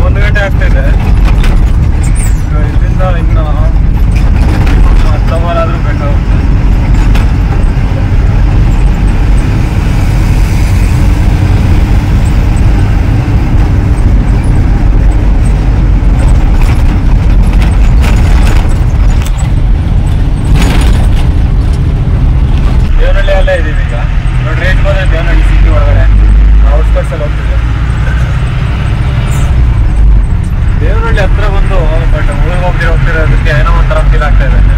ಒಂದು ಗಂಟೆ ಆಗ್ತಿದೆ ಈಗ ಇಲ್ಲಿಂದ ಇನ್ನು ಹತ್ತು ಅವರ್ ಆದ್ರೂ ಬೇಕಾಗುತ್ತೆ ದೇವನಹಳ್ಳಿಯಲ್ಲೇ ಇದೀವಿ ಈಗ ನೋಡಿ ರೇಟ್ ಬಂದ್ರೆ ದೇವನಹಳ್ಳಿ ಸಿಟಿ ಒಳಗಡೆ ಔಟ್ಸ್ಕಟ್ಸ್ ಅಲ್ಲಿ ಹೋಗ್ತಿದೆ ದೇವನಹಳ್ಳಿ ಹತ್ರ ಬಂದು ಬಟ್ ಊರಿಗೆ ಹೋಗ್ತಿರೋ ಹೋಗ್ತಿರೋದಕ್ಕೆ ಏನೋ ಒಂಥರ ಫೀಲ್ ಆಗ್ತಾ ಇದೆ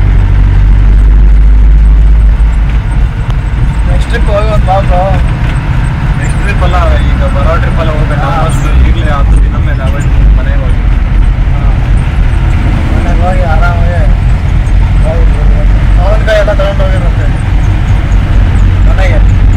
ನೆಕ್ಸ್ಟ್ ಟ್ರಿಪ್ ಹೋಗಿ ಒಂದು ಬಾಬ್ರು ನೆಕ್ಸ್ಟ್ ಟ್ರಿಪ್ ಅಲ್ಲ ಈಗ ಬರೋ ಟ್ರಿಪ್ ಎಲ್ಲ ಹೋಗ್ಬೇಕು ಹಾ. ಆಲ್ಮೋಸ್ಟ್ ಈಗಲೇ ಹತ್ತು ದಿನ ಮೇಲೆ ಅವೈಟ್ ಮನೆಗೆ ಹೋಗಿ ಮನೆಗೆ ಹೋಗಿ ಆರಾಮಾಗಿ ಮಾವಿನಕಾಯಿ ಎಲ್ಲ ತಗೊಂಡು ಹೋಗಿರುತ್ತೆ ಮನೆಗೆ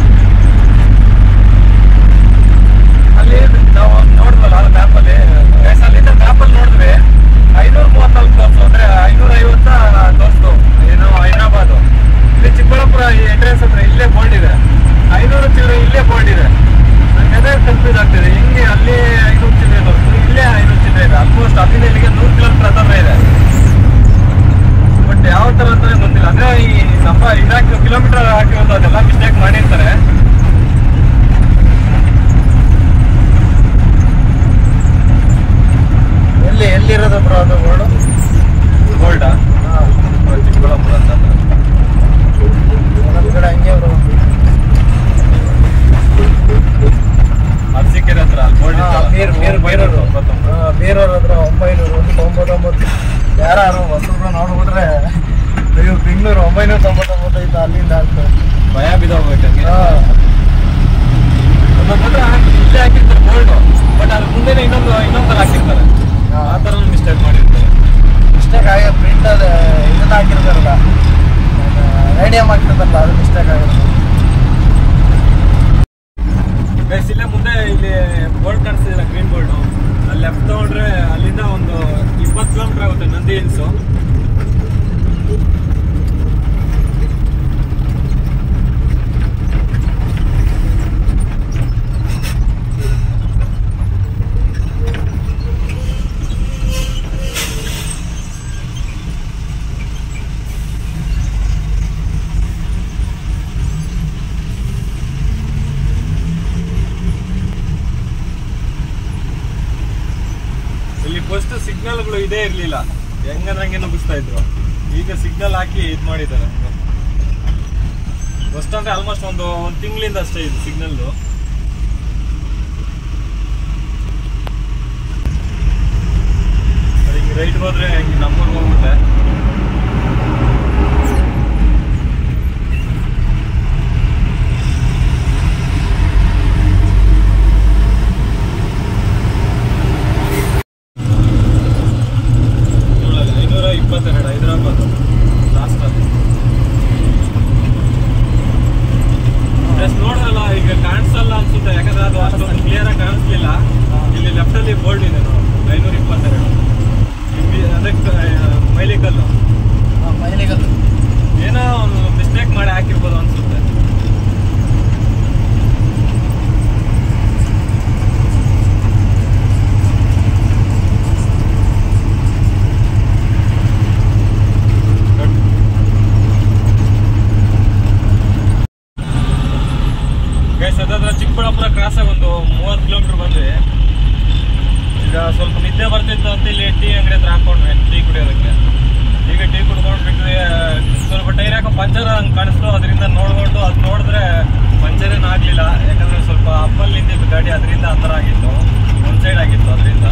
ಅಲ್ಲಿ ನಾವು ನೋಡಿದ್ವಲ್ಲ ಅಲ್ಲಿ ಮ್ಯಾಪಲ್ಲಿ ಗೈಸ್ ಅಲ್ಲಿಂದ ಮ್ಯಾಪಲ್ಲಿ ನೋಡಿದ್ವಿ ಐನೂರ ಮೂವತ್ನಾಲ್ಕು ತೋರಿಸು ಅಂದ್ರೆ ಐನೂರ ಐವತ್ತ ತೋರಿಸ್ತು ಏನು ಹೈದರಾಬಾದು ಇಲ್ಲಿ ಚಿಕ್ಕಬಳ್ಳಾಪುರ ಈ ಎಂಟ್ರೆನ್ಸ್ ಹತ್ರ ಇಲ್ಲೇ ಬೋರ್ಡ್ ಇದೆ ಐನೂರು ಚಿಲ್ಲರೆ ಇಲ್ಲೇ ಬೋರ್ಡ್ ಇದೆ ನನಗೆ ಅದೇ ಕನ್ಫ್ಯೂಸ್ ಆಗ್ತಿದೆ ಹೆಂಗೆ ಅಲ್ಲಿ ಐನೂರು ಚಿಲ್ಲರೆ ತೋರಿಸ್ತು ಇಲ್ಲೇ ಐನೂರು ಚಿಲ್ಲರೆ ಇದೆ ಆಲ್ಮೋಸ್ಟ್ ಅಲ್ಲಿಂದ ಇಲ್ಲಿಗೆ ನೂರು ಕಿಲೋಮೀಟರ್ ಹತ್ರ ಇದೆ ಬಟ್ ಯಾವ ತರ ಅಂತಾನೆ ಗೊತ್ತಿಲ್ಲ ಅಂದ್ರೆ ಈ ನಂಬರ್ ಇದಾಕಿ ಕಿಲೋಮೀಟರ್ ಹಾಕಿರೋದು ಅದೆಲ್ಲ ಮಿಸ್ಟೇಕ್ ಮಾಡಿರ್ತಾರೆ ಎಲ್ಲಿ ಎಲ್ಲಿರೋದು ಬ್ರೋ ಅದು ಬೋರ್ಡು ಗೋಲ್ಡಾ ಚಿಕ್ಕಬಳ್ಳಾಪುರ ಅಂತ ಒಂದೊಂದು ಕಡೆ ಹಂಗೆ ಬ್ರೋ ಅರಸೀಕೆರೆ ಹತ್ರ ಅಲ್ಲಿ ಗೋಲ್ಡ್ ಹಾ, ಬೀರ್ ಬೀರ್ ಬೀರೂರು ಹಾ, ಬೀರೂರು ಹತ್ರ ಒಂಬೈನೂರು ಒಂದು ತೊಂಬತ್ತೊಂಬತ್ತು ಯಾರು ಹೊಸಬ್ರು ನೋಡ್ಬಿಟ್ರೆ ಅಯ್ಯೋ ಬೆಂಗಳೂರು ಒಂಬೈನೂರ ತೊಂಬತ್ತೊಂಬತ್ತೈದು ಅಲ್ಲಿಂದ ಆಗ್ತದೆ ಭಯ ಬಿದ್ದೋಗ್ಬೇಕಂಗೆ ಹಾ. ಒಂದೊಂದು ಹತ್ರ ಹಾಕಿ- ಇಲ್ಲೇ ಹಾಕಿರ್ತಾರೆ ಗೋಲ್ಡ್ ಬಟ್ ಅದ್ರ ಮುಂದೆನೆ ಇನ್ನೊಂದು ಇನ್ನೊಂದು ಹಾಕಿರ್ತಾರೆ ಹಾ. ಆ ತರ ಮಿಸ್ಟೇಕ್ ಮಾಡಿರ್ತಾರೆ ಮಿಸ್ಟೇಕ್ ಆಗಿ ಪ್ರಿಂಟ್ ಅದು ಇದನ್ನ ಹಾಕಿರ್ತಾರಲ್ಲ ರೇಡಿಯಂ ಹಾಕಿರ್ತಾರಲ್ಲ ಅದು ಮಿಸ್ಟೇಕ್ ಆಗಿರುತ್ತೆ ಗೈಸ್ ಇಲ್ಲೇ ಮುಂದೆ ಇಲ್ಲಿ ಬೋರ್ಡ್ ಕಾಣಿಸ್ತಿಲ್ಲ ಗ್ರೀನ್ ಬೋರ್ಡ್ ಅಲ್ಲಿ ಲೆಫ್ಟ್ ತಗೊಂಡ್ರೆ ಅಲ್ಲಿಂದ ಒಂದು ಇಪ್ಪತ್ತು ಕಿಲೋಮೀಟರ್ ಆಗುತ್ತೆ ನಂದಿ ಹಿಲ್ಸು ಇಲ್ಲಿ ಫಸ್ಟ್ ಸಿಗ್ನಲ್ಗಳು ಇದೇ ಇರಲಿಲ್ಲ ಹೆಂಗಂದ್ರೆ ಹಂಗೆ ನುಗ್ಗಿಸ್ತಾ ಇದ್ರು ಈಗ ಸಿಗ್ನಲ್ ಹಾಕಿ ಇದು ಮಾಡಿದ್ದಾರೆ ಫಸ್ಟ್ ಅಂದ್ರೆ ಆಲ್ಮೋಸ್ಟ್ ಒಂದು ಒಂದು ತಿಂಗಳಿಂದ ಅಷ್ಟೇ ಇದು ಸಿಗ್ನಲ್ದು ಹಿಂಗೆ ರೈಟ್ ಹೋದ್ರೆ ಹಿಂಗೆ ನಮ್ಮೂರ್ಗೆ ಹೋಗುತ್ತೆ ಇದ್ರೊಳಗೆ ಐನೂರ ಇಪ್ಪತ್ತೆರಡು ಹೈದರಾಬಾದ್ ಲಾಸ್ಟ್ ಅಲ್ಲಿ ಜಸ್ಟ್ ನೋಡಿದ್ರಲ್ಲ ಈಗ ಕಾಣಿಸಲ್ಲ ಅನ್ಸುತ್ತೆ ಯಾಕಂದ್ರೆ ಅದು ಅಷ್ಟೊಂದು ಕ್ಲಿಯರ್ ಆಗಿ ಕಾಣಿಸ್ಲಿಲ್ಲ ಇಲ್ಲಿ ಲೆಫ್ಟ್ ಅಲ್ಲಿ ಬೋರ್ಡ್ ಇದೆ ನೋಡಿ ಐನೂರ ಇಪ್ಪತ್ತೆರಡು ಇಲ್ಲಿ ಅದಕ್ಕೆ ಮೈಲಿಕಲ್ಲು ಮೈಲಿಗಲ್ಲು ಏನೋ ಒಂದು ಮಿಸ್ಟೇಕ್ ಮಾಡಿ ಹಾಕಿರ್ಬೋದು ಅನ್ಸುತ್ತೆ ಗೈಸ್ ಅದಾದ್ರೆ ಚಿಕ್ಕಬಳ್ಳಾಪುರ ಕ್ರಾಸ್ ಆಗಿ ಒಂದು ಮೂವತ್ತು ಕಿಲೋಮೀಟರ್ ಬಂದ್ವಿ ಈಗ ಸ್ವಲ್ಪ ನಿದ್ದೆ ಬರ್ತಿತ್ತು ಅಂತ ಇಲ್ಲಿ ಟೀ ಅಂಗಡಿ ಹತ್ರ ಹಾಕೊಂಡ್ವಿ ಟೀ ಕುಡಿಯೋದಕ್ಕೆ ಈಗ ಟೀ ಕುಡ್ಕೊಂಡು ಬಿಟ್ವಿ ಸ್ವಲ್ಪ ಟೈರ್ ಯಾಕೋ ಪಂಚರ್ ಹಂಗೆ ಕಾಣಿಸ್ತು ಅದರಿಂದ ನೋಡ್ಕೊಂಡು ಅದು ನೋಡಿದ್ರೆ ಪಂಚರ್ ಏನು ಆಗಲಿಲ್ಲ ಯಾಕಂದ್ರೆ ಸ್ವಲ್ಪ ಅಪ್ಪಲ್ಲಿ ನಿಂತಿತ್ತು ಗಾಡಿ ಅದರಿಂದ ಆ ಥರ ಆಗಿತ್ತು ಒಂದು ಸೈಡ್ ಆಗಿತ್ತು ಅದರಿಂದ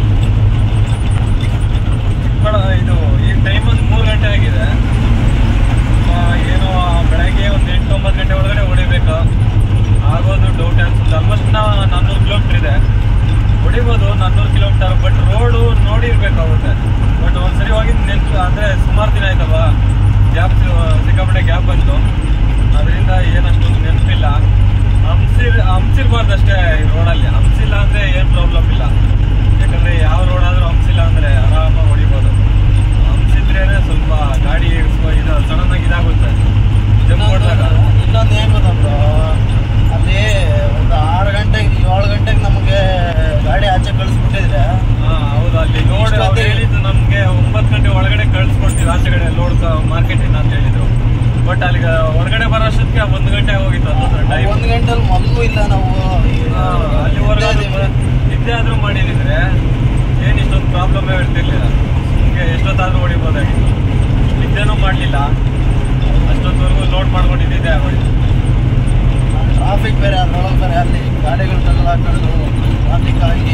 ಚಿಕ್ಕಬಳ್ಳ ಇದು ಈ ಟೈಮ್ ಒಂದು ಮೂರು ಗಂಟೆ ಆಗಿದೆ ಆ, ಏನೋ ಬೆಳಗ್ಗೆ ಒಂದು ಎಂಟು ಒಂಬತ್ತು ಗಂಟೆ ಒಳಗಡೆ ಹೊಡಿಬೇಕು ಆಗೋದು ಡೌಟ್ ಅನ್ಸುತ್ತೆ ಆಲ್ಮೋಸ್ಟ್ ನಾವು ನಾನ್ನೂರು ಕಿಲೋಮೀಟರ್ ಇದೆ ಹೊಡಿಬೋದು ನಾನ್ನೂರು ಕಿಲೋಮೀಟರ್ ಬಟ್ ರೋಡು ನೋಡಿರ್ಬೇಕಾಗುತ್ತೆ ಬಟ್ ಒಂದ್ಸರಿ ಹೋಗಿ ನೆನ್ಪು ಅಂದರೆ ಸುಮಾರು ದಿನ ಆಯ್ತಲ್ವಾ ಗ್ಯಾಪ್ ಸಿಕ್ಕಾಪಟ್ಟೆ ಗ್ಯಾಪ್ ಬಂತು ಅದರಿಂದ ಏನಷ್ಟೊಂದು ನೆನಪಿಲ್ಲ ಹಂಸಿರ್ ಹಂಸಿರ್ಬಾರ್ದಷ್ಟೇ ಈ ರೋಡಲ್ಲಿ ಹಂಸಿಲ್ಲ ಅಂದರೆ ಏನು ಪ್ರಾಬ್ಲಮ್ ಇಲ್ಲ ಯಾಕಂದರೆ ಯಾವ ರೋಡ್ ಆದರೂ ಹಂಸಿಲ್ಲ ಅಂದರೆ ಆರಾಮಾಗಿ ಹೊಡಿಬೋದು ಹಂಸಿದ್ರೇನೆ ಸ್ವಲ್ಪ ಗಾಡಿ ಇಳಿಸ್ಕೊ ಇದು ಸಡನ್ ಆಗಿ ಇದಾಗುತ್ತೆ ಜಂಪ್ ಮಾಡಿದಾಗ ಇನ್ನೊಂದು ಏನು ಗೊತ್ತಂದ್ರು ಅಲ್ಲಿ ಒಂದು ಆರು ಗಂಟೆಗೆ ಏಳು ಗಂಟೆಗೆ ನಮಗೆ ಗಾಡಿ ಆಚೆ ಕಳಿಸ್ಬಿಟ್ಟಿದ್ರೆ ಹಾಂ ಟೈಮ್ ಒಂದು ಗಂಟೆಲಿ ಮಲ್ಗೂ ಇಲ್ಲ ನಾವು ಅಲ್ಲಿವರೆಗೂ ನಿದ್ದೆ ಆದ್ರೂ ಮಾಡಿದಿದ್ರೆ ಏನು ಇಷ್ಟೊಂದು ಪ್ರಾಬ್ಲಮ್ ಇರ್ತಿರ್ಲಿಲ್ಲ ಹಿಂಗೆ ಎಷ್ಟೊತ್ತಾದ್ರೂ ಹೊಡಿಬೋದಾಗಿತ್ತು ನಿದ್ದೆನೂ ಮಾಡಲಿಲ್ಲ ಅಷ್ಟೊತ್ತವರೆಗೂ ಲೋಡ್ ಮಾಡ್ಕೊಂಡಿದ್ದೆ ಆಗೋಯ್ತು ಟ್ರಾಫಿಕ್ ಬೇರೆ ಅದ್ರೊಳಗೆ ಬೇರೆ ಅಲ್ಲಿ ಗಾಡಿಗಳು ತಗಲು ಹಾಕೊಂಡು ಟ್ರಾಫಿಕ್ ಆಗಿ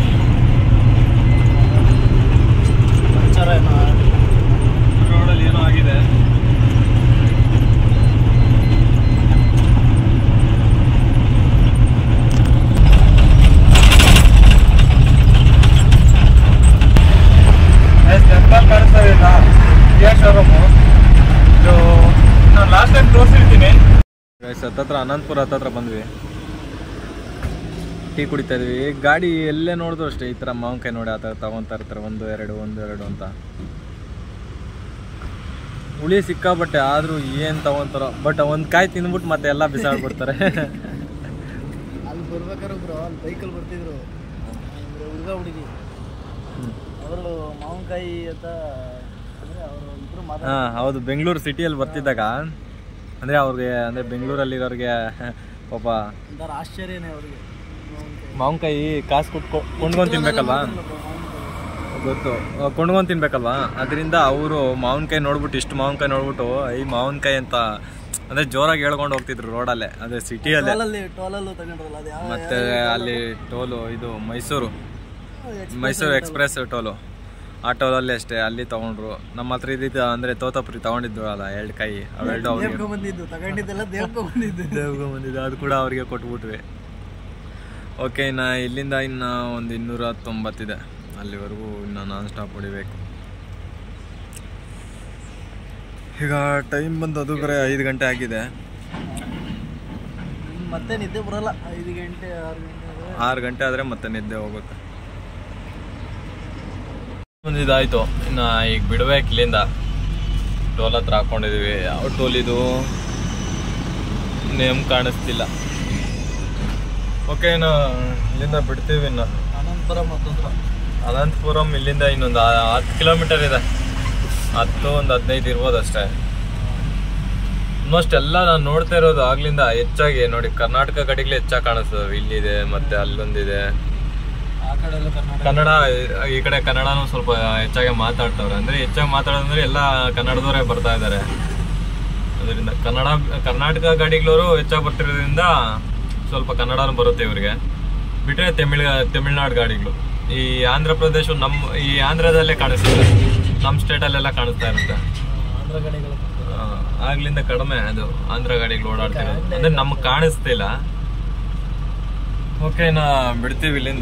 ಪಂಚರ್ ಏನೋ ರೋಡಲ್ಲಿ ಏನೋ ಆಗಿದೆ ಟೆಂಪಲ್ ಕಾಣಿಸ್ತಾ ಇಲ್ಲ ಕಿಯಾ ಶೋರೂಮು ಇದು ನಾನು ಲಾಸ್ಟ್ ಟೈಮ್ ತೋರಿಸಿರ್ತೀನಿ ಹತ್ತತ್ರ ಅನಂತಪುರ ಹತ್ತತ್ರ ಬಂದ್ವಿ ಟೀ ಕುಡಿತಾ ಇದ್ವಿ ಗಾಡಿ ಎಲ್ಲೇ ನೋಡಿದ್ರು ಅಷ್ಟೇ ಈ ಥರ ಮಾವಿನಕಾಯಿ ನೋಡಿ ಆ ಥರ ತಗೊಂತಾ ಇರ್ತಾರೆ ಒಂದು ಎರಡು ಒಂದು ಎರಡು ಅಂತ ಹುಳಿ ಸಿಕ್ಕಾಬಟ್ಟೆ ಆದರೂ ಏನು ತಗೊಂತಾರೋ ಬಟ್ ಒಂದು ಕಾಯಿ ತಿಂದ್ಬಿಟ್ಟು ಮತ್ತೆ ಎಲ್ಲ ಬಿಸಾಡ್ಬಿಡ್ತಾರೆ ಅಲ್ಲಿ ಬರ್ಬೇಕಾದ್ರೆ ಒಬ್ರು ಅಲ್ಲಿ ಬೈಕಲ್ಲಿ ಬರ್ತಿದ್ರು ಅಂದ್ರೆ ಹುಡುಗ ಹುಡುಗಿ ಅವರು ಮಾವಿನಕಾಯಿ ಅಂತ ಅಂದ್ರೆ ಅವರು ಇಬ್ರು ಮಾತಾಡ ಹಾಂ ಹೌದು ಬೆಂಗಳೂರು ಸಿಟಿಯಲ್ಲಿ ಬರ್ತಿದ್ದಾಗ ಅಂದರೆ ಅವ್ರಿಗೆ ಅಂದರೆ ಬೆಂಗಳೂರಲ್ಲಿರೋರಿಗೆ ಪಾಪ ಒಂಥರ ಆಶ್ಚರ್ಯನೇ ಅವ್ರಿಗೆ ಮಾವಿನಕಾಯಿ ಮಾವಿನಕಾಯಿ ಕಾಸು ಕೊಟ್ಟು ಕೊಂಡ್ಕೊಂಡು ತಿನ್ಬೇಕಲ್ವಾ ಗೊತ್ತು ಕೊಂಡ್ಕೊಂಡು ತಿನ್ಬೇಕಲ್ವಾ ಅದರಿಂದ ಅವರು ಮಾವಿನಕಾಯಿ ನೋಡ್ಬಿಟ್ಟು ಇಷ್ಟು ಮಾವಿನಕಾಯಿ ನೋಡ್ಬಿಟ್ಟು ಈ ಮಾವಿನಕಾಯಿ ಅಂತ ಅಂದರೆ ಜೋರಾಗಿ ಹೇಳ್ಕೊಂಡು ಹೋಗ್ತಿದ್ರು ರೋಡಲ್ಲೇ ಅದೇ ಸಿಟಿಯಲ್ಲೇ ಟೋಲಲ್ಲಿ ಟೋಲಲ್ಲೂ ತಗೊಂಡ್ರಲ್ಲ ಅದು ಯಾವ ಮತ್ತೆ ಅಲ್ಲಿ ಟೋಲು ಇದು ಮೈಸೂರು ಮೈಸೂರು ಎಕ್ಸ್ಪ್ರೆಸ್ ಟೋಲು ಆ ಟೋಲಲ್ಲಿ ಅಷ್ಟೇ ಅಲ್ಲಿ ತಗೊಂಡ್ರು ನಮ್ಮ ಹತ್ರ ಇದ್ದಿದ್ದು ಅಂದರೆ ತೋತಾಪುರಿ ತಗೊಂಡಿದ್ದು ಅಲ್ಲ ಎರಡು ಕೈ ಅವೆರಡು ಅವ್ರಿಗೆ ಬಂದಿದ್ದು ತಗೊಂಡಿದ್ದೆಲ್ಲ ದೇವ್ಕೊಂಬಂದಿದ್ದು ದೇವ್ಗೆ ಬಂದಿದ್ದು ಅದು ಕೂಡ ಅವ್ರಿಗೆ ಕೊಟ್ಬಿಟ್ವಿ ಓಕೆ ಇನ್ನು ಇಲ್ಲಿಂದ ಇನ್ನು ಒಂದು ಇನ್ನೂರ ತೊಂಬತ್ತಿದೆ ಅಲ್ಲಿವರೆಗೂ ಇನ್ನು ನಾನ್ ಸ್ಟಾಪ್ ಹೊಡಿಬೇಕು ಈಗ ಟೈಮ್ ಬಂದು ಅದು ಬರೀ ಐದು ಗಂಟೆ ಆಗಿದೆ ಮತ್ತೆ ನಿದ್ದೆ ಬರಲ್ಲ ಐದು ಗಂಟೆ ಆರು ಗಂಟೆ ಆರು ಗಂಟೆ ಆದರೆ ಮತ್ತೆ ನಿದ್ದೆ ಹೋಗುತ್ತೆ ಒಂದು ಇದಾಯ್ತು ಇನ್ನು ಈಗ ಬಿಡ್ಬೇಕು ಇಲ್ಲಿಂದ ಟೋಲ್ ಹತ್ರ ಹಾಕೊಂಡಿದೀವಿ ಯಾವ ಟೋಲ್ ಇದು ನೇಮ್ ಕಾಣಿಸ್ತಿಲ್ಲ ಓಕೆ ಇನ್ನು ಇಲ್ಲಿಂದ ಬಿಡ್ತೀವಿ ಇನ್ನು ಅನಂತರ ಮತ್ತೊಂದು ಅನಂತಪುರಂ ಇಲ್ಲಿಂದ ಇನ್ನೊಂದು ಹತ್ತು ಕಿಲೋಮೀಟರ್ ಇದೆ ಹತ್ತು ಒಂದು ಹದಿನೈದು ಇರ್ಬೋದು ಅಷ್ಟೇ ಆಲ್ಮೋಸ್ಟ್ ಎಲ್ಲ ನಾನು ನೋಡ್ತಾ ಇರೋದು ಆಗ್ಲಿಂದ ಹೆಚ್ಚಾಗಿ ನೋಡಿ ಕರ್ನಾಟಕ ಕಡೆಗೆ ಹೆಚ್ಚಾಗಿ ಕಾಣಿಸ್ತದೆ ಇಲ್ಲಿದೆ ಮತ್ತೆ ಅಲ್ಲೊಂದಿದೆ ಆ ಕಡೆ ಎಲ್ಲ ಕರ್ನಾಟಕ ಕನ್ನಡ ಈ ಕಡೆ ಕನ್ನಡನೂ ಸ್ವಲ್ಪ ಹೆಚ್ಚಾಗಿ ಮಾತಾಡ್ತವ್ರೆ ಅಂದ್ರೆ ಹೆಚ್ಚಾಗಿ ಮಾತಾಡೋದಂದ್ರೆ ಎಲ್ಲ ಕನ್ನಡದವರೇ ಬರ್ತಾ ಇದ್ದಾರೆ ಅದರಿಂದ ಕನ್ನಡ ಕರ್ನಾಟಕ ಗಾಡಿಗಳವರು ಹೆಚ್ಚಾಗಿ ಬರ್ತಿರೋದ್ರಿಂದ ಸ್ವಲ್ಪ ಕನ್ನಡನೂ ಬರುತ್ತೆ ಇವರಿಗೆ ಬಿಟ್ಟರೆ ತಮಿಳ್ ತಮಿಳ್ನಾಡು ಗಾಡಿಗಳು ಈ ಆಂಧ್ರ ಪ್ರದೇಶ ನಮ್ಮ ಈ ಆಂಧ್ರದಲ್ಲೇ ಕಾಣಿಸ್ತದೆ ನಮ್ಮ ಸ್ಟೇಟಲ್ಲೆಲ್ಲ ಕಾಣಿಸ್ತಾ ಇರುತ್ತೆ ಆಂಧ್ರ ಗಾಡಿಗಳು ಆ, ಆಗ್ಲಿಂದ ಕಡಿಮೆ ಅದು ಆಂಧ್ರ ಗಾಡಿಗಳು ಓಡಾಡ್ತಿರೋದು ಅಂದ್ರೆ ನಮ್ಗೆ ಕಾಣಿಸ್ತಿಲ್ಲ ಓಕೆ ನಾ ಬಿಡ್ತೀವಿ ಇಲ್ಲಿಂದ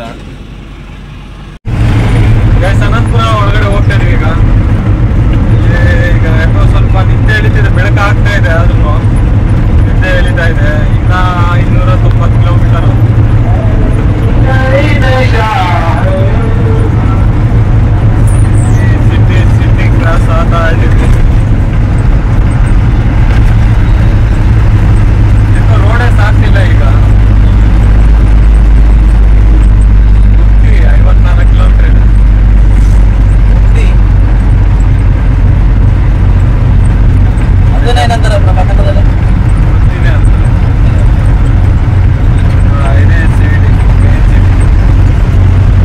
ಅನಂತಪುರ ಒಳಗಡೆ ಹೋಗ್ತಾ ಇದೀವಿ ಈಗ ಇಲ್ಲಿ ಈಗ ಯಾಕೋ ಸ್ವಲ್ಪ ನಿದ್ದೆ ಎಳಿತಿದೆ ಬೆಳಕು ಆಗ್ತಾ ಇದೆ ಆದ್ರೂ ನಿದ್ದೆ ಎಳಿತಾ ಇದೆ ಇನ್ನ ಇನ್ನೂರ ತೊಂಬತ್ತು ಕಿಲೋಮೀಟರ್ ಸಿಟಿ ಸಿಟಿ ಕ್ರಾಸ್ ಆಗ್ತಾ ಇದೀವಿ ಯಾಕೋ ರೋಡೇ ಸಾಕ್ತಿಲ್ಲ ಈಗ ಗುತ್ತಿ ಐವತ್ನಾಲ್ಕು ಕಿಲೋಮೀಟರ್ ಇದೆ ಅದನ್ನೇನಂತಾರೆ ಕನ್ನಡದಲ್ಲಿ ಗೊತ್ತಿದೆ ಅನ್ಸುತ್ತೆ ಇದೇ ಸಿಡಿ ಮೇನ್ ಸಿಟಿ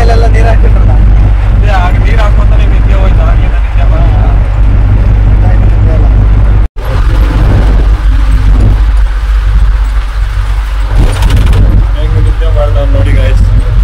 ಮೇಲೆಲ್ಲ ನೀರು ಹಾಕಿಟ್ರಲ್ಲ ಅದೇ ಆಗ ನೀರು ಹಾಕೋತಾನೆ ನಿದ್ದೆ ಹೋಯ್ತು ಆಗ್ಲಿಂದ ನಿದ್ದೆ ಬರಲ್ಲ ಹೆಂಗ್ ನಿದ್ದೆ ಮಾಡ್ದ ನೋಡಿ ಗಾಯ್ಸ್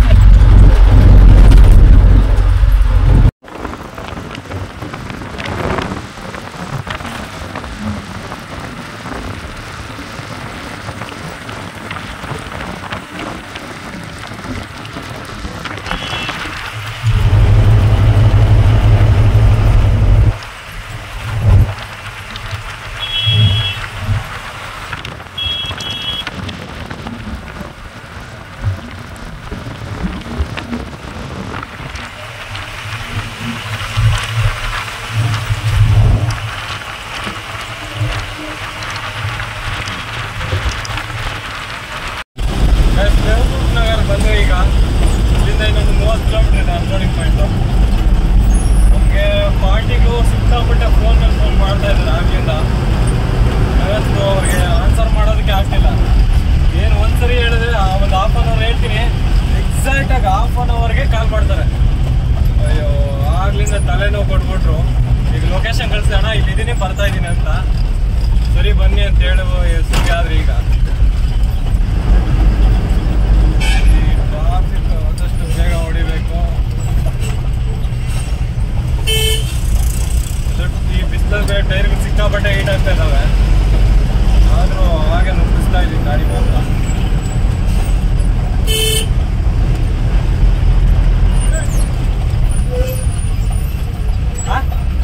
ನಗರ ಬಂದು ಈಗ ಇಲ್ಲಿಂದ ಇನ್ನೊಂದು ಮೂವತ್ತು ಕಿಲೋಮೀಟರ್ ಇದೆ ಅನ್ಲೋಡಿಂಗ್ ಪಾಯಿಂಟ್ ನಮಗೆ ಪಾರ್ಟಿಗೂ ಸಿಕ್ಕಾಪಟ್ಟೆ ಫೋನಲ್ಲಿ ಫೋನ್ ಮಾಡ್ತಾ ಇದ್ದಾರೆ ಆಗ್ಲಿಂದ ಇವತ್ತು ಅವ್ರಿಗೆ ಆನ್ಸರ್ ಮಾಡೋದಕ್ಕೆ ಆಗ್ತಿಲ್ಲ ಏನು ಒಂದ್ಸರಿ ಹೇಳಿದ್ರೆ ಆ ಒಂದು ಹಾಫ್ ಅನ್ ಅವರ್ ಹೇಳ್ತೀನಿ ಎಕ್ಸಾಕ್ಟ್ ಆಗಿ ಹಾಫ್ ಅನ್ ಅವರ್ಗೆ ಕಾಲ್ ಮಾಡ್ತಾರೆ ಅಯ್ಯೋ ಆಗ್ಲಿಂದ ತಲೆನೋವು ಕೊಟ್ಬಿಟ್ರು ಈಗ ಲೊಕೇಶನ್ ಕಳ್ಸೋಣ ಇಲ್ಲಿ ಇದೀನಿ ಬರ್ತಾ ಇದ್ದೀನಿ ಅಂತ ಸರಿ ಬನ್ನಿ ಅಂತ ಹೇಳಿ ಸುದ್ದಿ ಆದ್ರೆ ಈಗ ಈ ಟ್ರಾಫಿಕ್ ಆದಷ್ಟು ಬೇಗ ಹೊಡಿಬೇಕು ದೊಡ್ಡ ಈ ಬಿಸಿಲಲ್ಲಿ ಟೈರ್ಗಳು ಸಿಕ್ಕಾಪಟ್ಟೆ ಹೀಟ್ ಆಗ್ತಾ ಇದ್ದಾವೆ ಆದರೂ ಹಾಗೆ ನುಗ್ಗಿಸ್ತಾ ಇದ್ದೀನಿ ಗಾಡಿ ಮಾತ್ರ ಆ?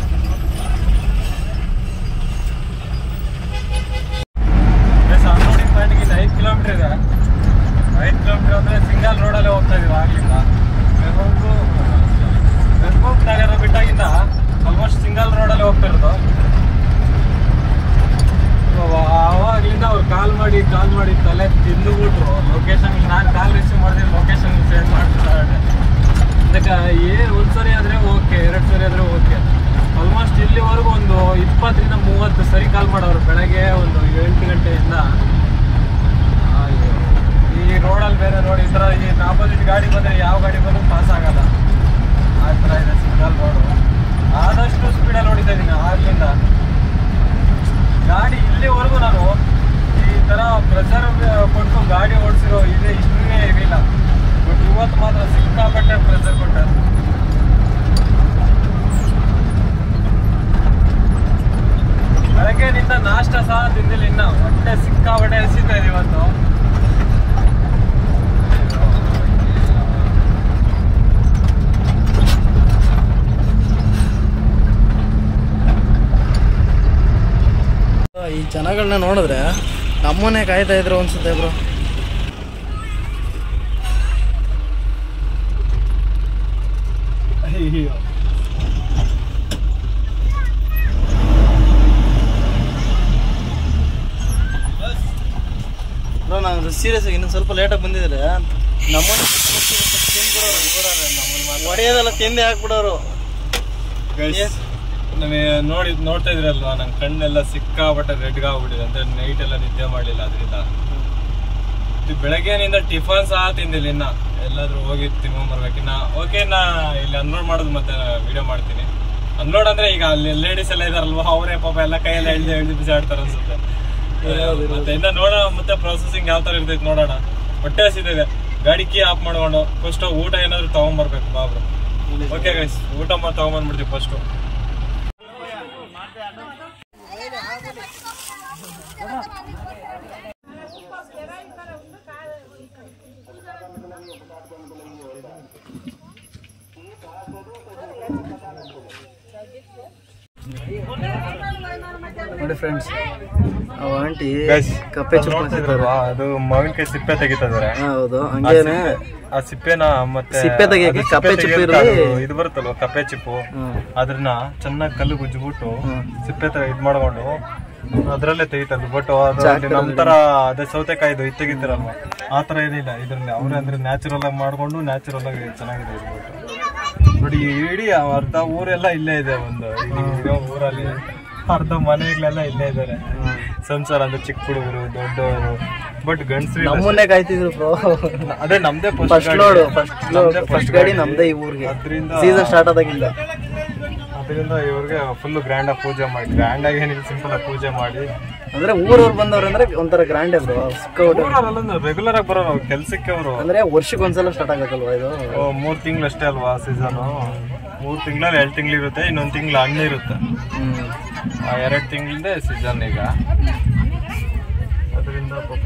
ಎಸ್ ಅನ್ಲೋಡಿಂಗ್ ಪಾಯಿಂಟ್ಗೆ ಇನ್ನು ಐದು ಕಿಲೋಮೀಟರ್ ಇದೆ ಐದು ಕಿಲೋಮೀಟರ್ ಅಂದರೆ ಸಿಂಗಲ್ ರೋಡಲ್ಲೇ ಹೋಗ್ತಾ ಇದೀವಿ ಆಗ್ಲಿಂದ ಬೆಂಗಳೂರು ಬೆಂಗಳೂರು ನಗರ ಬಿಟ್ಟಾಗಿಂದ ಆಲ್ಮೋಸ್ಟ್ ಸಿಂಗಲ್ ರೋಡಲ್ಲೇ ಹೋಗ್ತಿರೋದು ಆವಾಗ್ಲಿಂದ ಅವ್ರು ಕಾಲ್ ಮಾಡಿ ಕಾಲ್ ಮಾಡಿ ತಲೆ ತಿಂದುಬಿಟ್ರು ಲೊಕೇಶನ್ ನಾನು ಕಾಲ್ ರಿಸೀವ್ ಮಾಡಿದ್ರೆ ಲೊಕೇಶನ್ ಸೆಂಡ್ ಮಾಡ್ತಿದ್ದಾರೆ ಅದಕ್ಕೆ ಏನು ಒಂದು ಸರಿ ಆದರೆ ಓಕೆ ಎರಡು ಸರಿ ಆದರೆ ಓಕೆ ಆಲ್ಮೋಸ್ಟ್ ಇಲ್ಲಿವರೆಗೂ ಒಂದು ಇಪ್ಪತ್ತರಿಂದ ಮೂವತ್ತು ಸರಿ ಕಾಲ್ ಮಾಡೋರು ಬೆಳಗ್ಗೆ ಒಂದು ಎಂಟು ಗಂಟೆಯಿಂದ ಅಯ್ಯೋ. ಈ ರೋಡಲ್ಲಿ ಬೇರೆ ನೋಡಿ ಈ ಥರ ಈ ಆಪೋಸಿಟ್ ಗಾಡಿ ಬಂದರೆ ಯಾವ ಗಾಡಿ ಬಂದರೂ ಪಾಸ್ ಆಗಲ್ಲ ಆ ಥರ ಇದೆ ಸಿಗ್ನಲ್ ರೋಡು ಆದಷ್ಟು ಸ್ಪೀಡಲ್ಲಿ ಹೊಡಿತಾ ಇದ್ದೀನಿ ಆಗ್ಲಿಂದ ಗಾಡಿ ಇಲ್ಲಿವರೆಗೂ ನಾನು ಈ ಥರ ಪ್ರೆಷರ್ ಕೊಟ್ಟು ಗಾಡಿ ಓಡಿಸಿರೋ ಇದೆ ಇಷ್ಟೇ ಇರಲಿಲ್ಲ ಬಟ್ ಇವತ್ತು ಮಾತ್ರ ಸಿಕ್ಕಾಪಟ್ಟೆ ಪ್ರೆಷರ್ ಕೊಟ್ಟೆ ಬೆಳಗ್ಗೆನಿಂದ ನಾಷ್ಟ ಸಹ ತಿಂದಿಲ್ಲ ಇನ್ನ ಹೊಟ್ಟೆ ಸಿಕ್ಕಾಪಟ್ಟೆ ಹಸಿತಾ ಇದೆ ಇವತ್ತು ಈ ಜನಗಳನ್ನ ನೋಡಿದ್ರೆ ನಮ್ಮನ್ನೇ ಕಾಯ್ತಾ ಇದ್ರು ಅನ್ಸುತ್ತೆ ಬ್ರೋ ಅಯ್ಯೋ ಬ್ರೋ ನಾನು ಸೀರಿಯಸ್ ಆಗಿ ಇನ್ನೊಂದು ಸ್ವಲ್ಪ ಲೇಟಾಗಿ ಬಂದಿದ್ರೆ ನಮ್ಮನ್ನ ಹೊಡೆಯೋದೆಲ್ಲ ತಿಂದೆ ಹಾಕ್ಬಿಡೋರು Guys, ನಮಗೆ ನೋಡಿ ನೋಡ್ತಾ ಇದ್ರಲ್ವಾ ನನ್ನ ಕಣ್ಣೆಲ್ಲ ಸಿಕ್ಕಾಪಟ್ಟೆ ರೆಡ್ಗೆ ಆಗ್ಬಿಟ್ಟಿದೆ ಅಂದ್ರೆ ನೈಟ್ ಎಲ್ಲ ನಿದ್ದೆ ಮಾಡಲಿಲ್ಲ ಅದರಿಂದ ಬೆಳಗ್ಗೆನಿಂದ ಟಿಫನ್ ಸಹ ತಿಂದಿಲ್ಲ ಇನ್ನ ಎಲ್ಲಾದ್ರೂ ಹೋಗಿ ತಿನ್ಕೊಂಬರ್ಬೇಕು ಇನ್ನ ಓಕೆ ನಾ ಇಲ್ಲಿ ಅನ್ಲೋಡ್ ಮಾಡೋದು ಮತ್ತೆ ವಿಡಿಯೋ ಮಾಡ್ತೀನಿ ಅನ್ಲೋಡ್ ಅಂದ್ರೆ ಈಗ ಅಲ್ಲಿ ಲೇಡೀಸ್ ಎಲ್ಲ ಇದಾರಲ್ವಾ ಅವರೇ ಪಾಪ ಎಲ್ಲ ಕೈಯೆಲ್ಲ ಎಳ್ದು ಎಳ್ದು ಬಿಸಾಡ್ತಾರೆ ಅನ್ಸುತ್ತೆ ಮತ್ತೆ ಇನ್ನ ನೋಡೋಣ ಮತ್ತೆ ಪ್ರೊಸೆಸಿಂಗ್ ಯಾವ ತರ ಇರ್ತೈತೆ ನೋಡೋಣ ಹೊಟ್ಟೆ ಹಸಿದಿದೆ ಗಾಡಿ ಕೀ ಆಫ್ ಮಾಡ್ಕೊಂಡು ಫಸ್ಟ್ ಊಟ ಏನಾದ್ರು ತಗೊಂಬರ್ಬೇಕು ಬಾಬ್ರು ಓಕೆ ಗೈಸ್ ಊಟ ಮಾಡಿ ತಗೊಂಬಂದ್ಬಿಡ್ತೀವಿ ಫಸ್ಟು ನೋಡಿ ಫ್ರೆಂಡ್ಸ್ ಅವ ಆಂಟಿ Guys, ಕಪ್ಪೆ ಅದ್ ಚುಪ್ಪ ನೋಡ್ತಾ ಇದ್ರಲ್ವಾ, ಅದು ಮಾವಿನಕಾಯಿ ಸಿಪ್ಪೆ ತೆಗಿತಿದ್ದಾರೆ ಹಾ, ಹೌದು ಹಂಗೇನೆ ಆ ಸಿಪ್ಪೆನ ಮತ್ತೆ ಸಿಪ್ಪೆ ತೆಗಿಯಕ್ಕೆ ಅದು ಕಪ್ಪೆ ಸಿಪ್ಪೆ ಚಿಪ್ಪು ತೆಗಿಯಕ್ಕೆ ಇರ್ಲಿ. ಅದು ಇದು ಬರುತ್ತಲ್ವ ಕಪ್ಪೆ ಚಿಪ್ಪು ಹ್ಮ್. ಅದನ್ನ ಚೆನ್ನಾಗಿ ಕಲ್ಲು ಗುಜ್ಜಿಬಿಟ್ಟು ಹ್ಮ್. ಸಿಪ್ಪೆ ತರ ಇದ್ ಮಾಡ್ಕೊಂಡು ಅದ್ರಲ್ಲೇ ತೆಗಿತಾರೆ ಬಟ್ ಅದು ಜಾಗದಲ್ಲಿ ನಮ್ ತರ ಅದೇ ಸೌತೆಕಾಯಿದು ಇದು ತೆಗಿತಾರಲ್ವ ಆ ತರ ಏನಿಲ್ಲ ಇದ್ರಲ್ಲಿ ಅವ್ರೆ ಅಂದ್ರೆ ನ್ಯಾಚುರಲ್ ಆಗಿ ಮಾಡ್ಕೊಂಡು ನ್ಯಾಚುರಲ್ ಆಗಿ ಚೆನ್ನಾಗಿದೆ ಇದು boat. ನೋಡಿ ಈ ಇಡೀ ಅರ್ಧ ಊರೆಲ್ಲ ಇಲ್ಲೇ ಇದೆ ಒಂದು ಈ ಇರೋ ಊರಲ್ಲಿ ಅರ್ಧ ಮನೆಗಳೆಲ್ಲ ಇಲ್ಲೇ ಇದ್ದಾರೆ ಸಂಸಾರ ಅಂದ್ರೆ ಚಿಕ್ಕ ಹುಡುಗರು ದೊಡ್ಡವರು ಬಟ್ ಗಂಡಸ್ರಿ ನಮ್ಮನ್ನೇ ಕಾಯ್ತಿದ್ರು ಬ್ರೋ ಅದೇ ನಮ್ದೇ ಫಸ್ಟ್ ಲೋಡ್ ಫಸ್ಟ್ ಫಸ್ಟ್ ಗಾಡಿ ನಮ್ದೇ ಈ ಊರಿಗೆ ಅದರಿಂದ ಸೀಸನ್ ಸ್ಟಾರ್ಟ್ ಆದಾಗಿಂದ ಅದರಿಂದ ಇವ್ರಿಗೆ ಫುಲ್ ಗ್ರ್ಯಾಂಡ್ ಆಗಿ ಪೂಜೆ ಮಾಡಿ ಗ್ರ್ಯಾಂಡ್ ಆಗಿ ಏನಿಲ್ಲ ಸಿಂಪಲ್ ಆಗಿ ಪೂಜೆ ಮಾಡಿ ಅಂದ್ರೆ ಊರವ್ರು ಬಂದವ್ರು ಅಂದ್ರೆ ಒಂಥರ ಗ್ರ್ಯಾಂಡ್ ಬ್ರೋ ಸಿಕ್ಕಾಬಿಟ್ಟು ರೆಗ್ಯುಲರ್ ಆಗಿ ಬರೋರು ಕೆಲ್ಸಕ್ಕೆ ಅವರು ಅಂದ್ರೆ ವರ್ಷಕ್ಕೆ ಒಂದ್ಸಲ ಸ್ಟಾರ್ಟ್ ಆಗತ್ತಲ್ವಾ ಇದು ಮೂರ್ ತಿಂಗಳು ಅಷ್ಟೇ ಅಲ್ವಾ ಸೀಸನು ಮೂರ್ ತಿಂಗಳಲ್ಲಿ ಎರಡು ತಿಂಗಳು ಇರುತ್ತೆ ಇನ್ನೊಂದ್ ತಿಂಗಳು ಹಣ್ಣು ಇರುತ್ತೆ ಆ ಎರಡು ತಿಂಗಳಿಂದ ಸೀಸನ್ ಈಗ ಅದರಿಂದ ಪಾಪ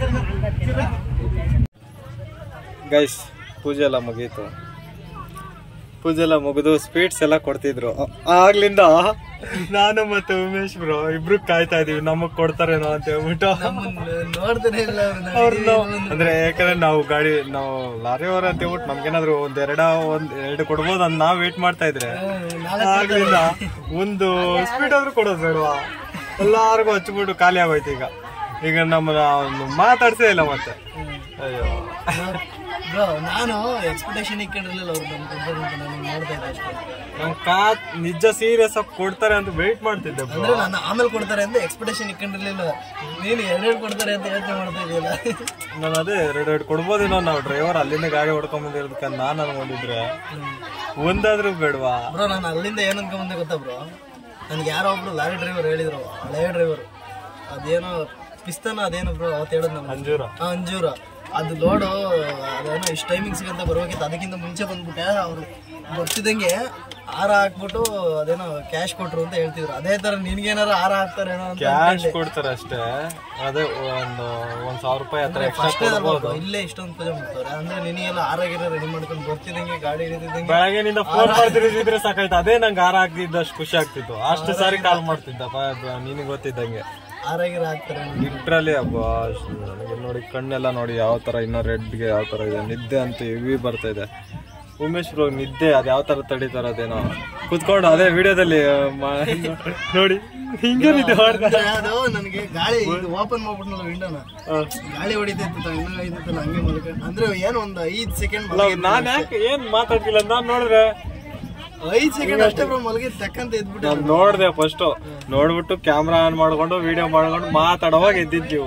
ಗೈಸ್ ಪೂಜೆ ಎಲ್ಲ ಮುಗೀತು ಪೂಜೆ ಎಲ್ಲ ಮುಗಿದು ಸ್ವೀಟ್ಸ್ ಎಲ್ಲ ಕೊಡ್ತಿದ್ರು ಆ- ಆಗ್ಲಿಂದ ನಾನು ಮತ್ತೆ ಉಮೇಶ್ ಬ್ರೋ ಇಬ್ರು ಕಾಯ್ತಾ ಇದೀವಿ ನಮಗ್ ಕೊಡ್ತಾರೇನೋ ಅಂತ ಹೇಳ್ಬಿಟ್ಟು ನೋಡ್ತಾನೆ ಇಲ್ಲ ಅವ್ರು ನಾವು ಅಂದ್ರೆ ಯಾಕಂದ್ರೆ ನಾವು ಗಾಡಿ ನಾವು ಲಾರಿ ಅವ್ರ ಅಂತ ಹೇಳ್ಬಿಟ್ಟು ನಮ್ಗೇನಾದ್ರು ಒಂದ್ ಎರಡ ಒಂದ್ ಎರಡು ಕೊಡ್ಬೋದು ಅಂತ ನಾವ್ ವೇಟ್ ಮಾಡ್ತಾ ಇದ್ರೆ ಆಗ್ಲಿಂದ ಒಂದು ಸ್ಪೀಡ್ ಆದ್ರೂ ಕೊಡೋದು ಬೇಡವಾ ಎಲ್ಲಾರ್ಗು ಹಚ್ಬಿಟ್ಟು ಖಾಲಿ ಆಗೋಯ್ತು ಈಗ ಈಗ ನಮ್ಮನ್ನ ಅವ್ನು ಮಾತಾಡ್ಸೇ ಇಲ್ಲ ಮತ್ತೆ ಅಯ್ಯೋ ಬ್ರೋ ನಾನು ಎಕ್ಸ್ಪೆಕ್ಟೇಷನ್ ಇಟ್ಕೊಂಡಿರ್ಲಿಲ್ಲ ಅವ್ರು ನಮ್ಗೆ ಕೊಡ್ತಾರೆ ಅಂತ ನಾನು ನೋಡ್ತಾ ಇದ್ದೆ ಅಷ್ಟೇ ನಮ್ ಕಾ ನಿಜ ಸೀರಿಯಸ್ ಆಗಿ ಕೊಡ್ತಾರೆ ಅಂತ ವೇಟ್ ಮಾಡ್ತಿದ್ದೆ bro. ಅಂದ್ರೆ ನಾನು ಆಮೇಲೆ ಕೊಡ್ತಾರೆ ಅಂತ ಎಕ್ಸ್ಪೆಕ್ಟೇಷನ್ ಇಟ್ಕೊಂಡಿರ್ಲಿಲ್ಲ ನೀನು ಎರಡೆರಡು ಕೊಡ್ತಾರೆ ಅಂತ ಯೋಚನೆ ಮಾಡ್ತಾ ಇದೆಯಲ್ಲ ನಾನು ಅದೇ ಎರಡು ಎರಡು ಕೊಡ್ಬೋದೇನೋ ನಾವು ಡ್ರೈವರ್ ಅಲ್ಲಿಂದ ಗಾಡಿ ಹೊಡ್ಕೊಂಡ್ ಬಂದಿರೋದಕ್ಕೆ ನಾನು ಅನ್ಕೊಂಡಿದ್ರೆ ಒಂದಾದ್ರೂ ಬೇಡವಾ ಬ್ರೋ ನಾನು ಅಲ್ಲಿಂದ ಏನು ಅನ್ಕೊಂಬಂದೆ ಗೊತ್ತಾ ಬ್ರೋ ನನ್ಗೆ ಯಾರೋ ಒಬ್ರು ಲಾರಿ ಡ್ರೈವರ್ ಹೇಳಿದ್ರು ಹಳೆಯ ಡ್ರೈವರ್ ಅದೇನೋ ಪಿಸ್ತನ ಅದೇನೋ ಬ್ರೋ ಅವತ್ತು ಹೇಳೋದು ನನಗೆ ಅಂಜೂರ ಆ, ಅಂಜೂರ ಅದು ಲೋಡು ಅದೇನೋ ಇಷ್ಟು ಟೈಮಿಂಗ್ಸ್ಗೆ ಅಂತ ಬರ್ಬೇಕಿತ್ತು ಅದಕ್ಕಿಂತ ಮುಂಚೆ ಬಂದ್ಬಿಟ್ಟೆ ಅವರು ಬರ್ತಿದ್ದಂಗೆ ಹಾರ ಹಾಕ್ಬಿಟ್ಟು ಅದೇನೋ ಕ್ಯಾಶ್ ಕೊಟ್ರು ಅಂತ ಹೇಳ್ತಿದ್ರು ಅದೇ ತರ ನಿನ್ಗೇನಾರ ಹಾರ ಹಾಕ್ತಾರೇನೋ ಅಂತ ಕ್ಯಾಶ್ ಕೊಡ್ತಾರೆ ಅಷ್ಟೇ ಅದೇ ಒಂದು ಒಂದ್ ಸಾವಿರ ರೂಪಾಯಿ ಹತ್ರ ಎಕ್ಸ್ಟ್ರಾ ಅಷ್ಟೇ ಅಲ್ವಾ bro? ಇಲ್ಲೇ ಇಷ್ಟೊಂದು ಪೂಜೆ ಮಾಡ್ತಾರೆ ಅಂದ್ರೆ ನಿನಗೆಲ್ಲ ಹಾರಾಗಿರೋ ರೆಡಿ ಮಾಡ್ಕೊಂಡು ಬರ್ತಿದ್ದಂಗೆ ಗಾಡಿ ಹಿಡಿದಿದ್ದಂಗೆ ಬೆಳಗ್ಗೆನಿಂದ ಫೋನ್ ಮಾಡ್ತಿದ್ರೆ ಸಾಕಾಯ್ತು ಅದೇ ನಂಗೆ ಹಾರ ಹಾಕ್ತಿದ್ದಷ್ಟು ಖುಷಿ ಆಗ್ತಿತ್ತು ಅಷ್ಟು ಸಾರಿ ಕಾಲ್ ಮಾಡ್ತಿದ್ದಪ್ಪ ನಿನಗೆ ಗೊತ್ತಿದ್ದಂಗೆ ಹಾರಾಗಿರೋ ಹಾಕ್ತಾರೆ ಲಿಟ್ರಲಿ ಅಬ್ಬ ನನಗೆ ನೋಡಿ ಕಣ್ಣೆಲ್ಲ ನೋಡಿ ಯಾವ ತರ ಇನ್ನೂ ರೆಡ್ಗೆ ಯಾವ ತರ ಇದೆ ನಿದ್ದೆ ಅಂತ ಹೆವಿ ಬರ್ತಾ ಇದೆ ಉಮೇಶ್ ಬ್ರೋ ನಿದ್ದೆ ಅದ್ ಯಾವ ತರ ತಡೀತಾರ ಅದೇನೋ ಕುತ್ಕೊಂಡು ಅದೇ ವಿಡಿಯೋದಲ್ಲಿ ನೋಡಿ ಹಿಂಗೆ ನಿದ್ದೆ ಮಾಡ್ತಾರೆ ಅದು ನನಗೆ ಗಾಳಿ ಇದು ಓಪನ್ ಮಾಡ್ಬಿಟ್ನಲ್ಲ ವಿಂಡೋನ ಗಾಳಿ ಹೊಡಿತೈತೆ ಇನ್ನೂ ಐತೈತಲ್ಲ ಹಂಗೆ ಮಲ್ಕೊಂಡು ಅಂದ್ರೆ ಏನು ಒಂದು ಐದ್ ಸೆಕೆಂಡ್ ನಾನ್ ಯಾಕೆ ಏನ್ ಮಾತಾಡ್ತಿಲ್ಲ ನಾನ್ ನೋಡಿದ್ರೆ ಐದ್ ಸೆಕೆಂಡ್ ಅಷ್ಟೇ ಬ್ರೋ ಮಲಗಿ ತಕ್ಕಂತ ಎದ್ಬಿಟ್ಟೆ ನಾನ್ ನೋಡ್ದೆ ಫಸ್ಟ್ ನೋಡ್ಬಿಟ್ಟು ಕ್ಯಾಮ್ರಾ ಆನ್ ಮಾಡ್ಕೊಂಡು ವಿಡಿಯೋ ಮಾಡ್ಕೊಂಡು ಮಾತಾಡುವಾಗ ಎದ್ದಿದ್ದೀವಿ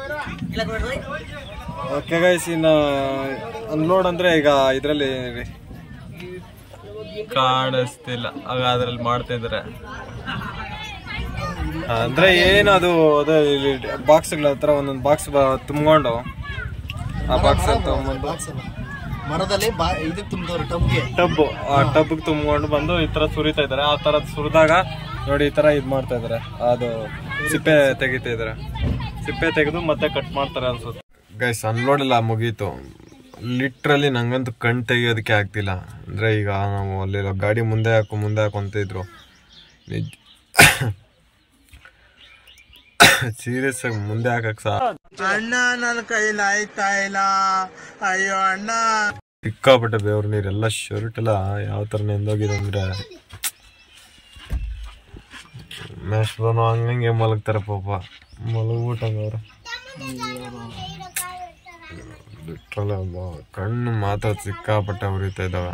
ಓಕೆ ಗೈಸ್ ಇನ್ನ ಅನ್ಲೋಡ್ ಅಂದ್ರೆ ಈಗ ಇದ್ರಲ್ಲಿ ಕಾಣಿಸ್ತಿಲ್ಲ ಆಗ ಅದ್ರಲ್ಲಿ ಮಾಡ್ತಾ ಇದಾರೆ ಅಂದ್ರೆ ಏನು ಅದು ಅದೇ ಇಲ್ಲಿ ಬಾಕ್ಸ್ಗಳ ಹತ್ರ ಒಂದೊಂದು ಬಾಕ್ಸ್ ತುಂಬಿಕೊಂಡು ಆ ಬಾಕ್ಸ್ ತಗೊಂಡ್ಬಂದು ಬಾಕ್ಸ್ ಅಲ್ಲ ಮರದಲ್ಲಿ ಬಾ ಇದಕ್ಕೆ ತುಂಬ್ತವ್ರೆ ಟಬ್ಗೆ ಟಬ್ ಆ ಟಬ್ ತುಂಬಿಕೊಂಡು ಬಂದು ಈ ತರ ಸುರಿತಾ ಇದಾರೆ ಆ ತರ ಸುರಿದಾಗ ನೋಡಿ ಈ ತರ ಇದ್ ಮಾಡ್ತಾ ಇದಾರೆ ಅದು ಸಿಪ್ಪೆ ತೆಗಿತಾ ಇದಾರೆ ಸಿಪ್ಪೆ ತೆಗೆದು ಮತ್ತೆ ಕಟ್ ಮಾಡ್ತಾರೆ ಅನ್ಸುತ್ತೆ ಗೈಸ್ ಅನ್ಲೋಡ್ ಎಲ್ಲ ಮುಗೀತು ಲಿಟ್ರಲಿ ನಂಗಂತೂ ಕಣ್ ತೆಗಿಯೋದಕ್ಕೆ ಆಗ್ತಿಲ್ಲ ಅಂದ್ರೆ ಈಗ ನಾವು ಅಲ್ಲಿ ಗಾಡಿ ಮುಂದೆ ಹಾಕು ಮುಂದೆ ಹಾಕೊಂತ ಇದ್ರು ನಿಜ ಸೀರಿಯಸ್ ಆಗಿ ಮುಂದೆ ಹಾಕಕ್ ಸಹ ಅಣ್ಣ ನನ್ನ ಕೈಲಿ ಆಯ್ತಾ ಇಲ್ಲ ಅಯ್ಯೋ ಅಣ್ಣ ಸಿಕ್ಕಾಪಟ್ಟೆ ಬೇವ್ರ ನೀರೆಲ್ಲ ಶರ್ಟ್ ಎಲ್ಲ ಯಾವ ತರ ನೆಂದೋಗಿದೆ ಅಂದ್ರೆ ಮೆಸ್ಬನು ಹಂಗಂಗೆ ಮಲಗ್ತಾರೆ ಪಾಪ ಮಲಗ್ಬಿಟ್ಟಂಗವ್ರ ಬಿಟ್ರಲ್ಲ ಬ- ಕಣ್ಣು ಮಾತ್ರ ಸಿಕ್ಕಾಪಟ್ಟೆ ಉರಿತಾ ಇದ್ದಾವೆ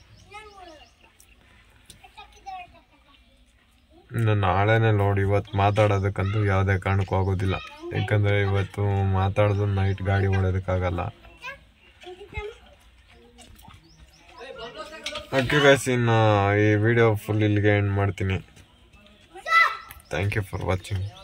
ಇನ್ನು ನಾಳೆನೆ ನೋಡಿ ಇವತ್ತು ಮಾತಾಡೋದಕ್ಕಂತೂ ಯಾವುದೇ ಕಾರಣಕ್ಕೂ ಆಗೋದಿಲ್ಲ ಯಾಕಂದ್ರೆ ಇವತ್ತು ಮಾತಾಡೋದು ನೈಟ್ ಗಾಡಿ ಓಡೋದಕ್ಕಾಗಲ್ಲ ಓಕೆ ಗೈಸ್ ಇನ್ನು ಈ ವಿಡಿಯೋ ಫುಲ್ ಇಲ್ಲಿಗೆ ಎಂಡ್ ಮಾಡ್ತೀನಿ ಥ್ಯಾಂಕ್ ಯು ಫಾರ್ ವಾಚಿಂಗ್